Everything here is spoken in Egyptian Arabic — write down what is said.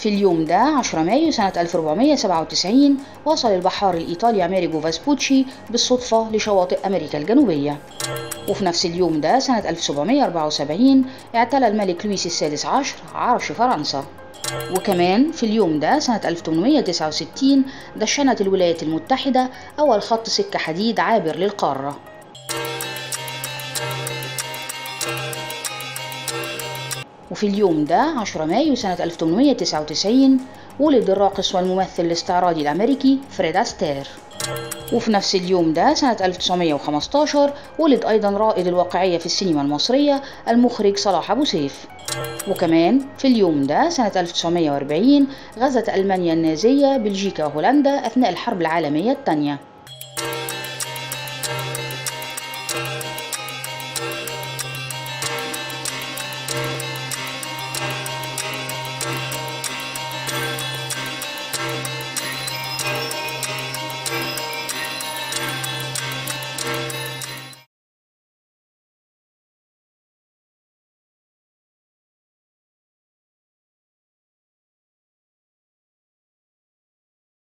في اليوم ده 10 مايو سنة 1497 وصل البحار الإيطالي أميريجو فاسبوتشي بالصدفة لشواطئ أمريكا الجنوبية وفي نفس اليوم ده سنة 1774 اعتلى الملك لويس السادس عشر عرش فرنسا وكمان في اليوم ده سنة 1869 دشنت الولايات المتحدة أول خط سكة حديد عابر للقارة وفي اليوم ده 10 مايو سنة 1899 ولد الراقص والممثل الاستعراضي الأمريكي فريد أستير وفي نفس اليوم ده سنة 1915 ولد أيضا رائد الواقعية في السينما المصرية المخرج صلاح أبو سيف وكمان في اليوم ده سنة 1940 غزت ألمانيا النازية بلجيكا وهولندا أثناء الحرب العالمية الثانية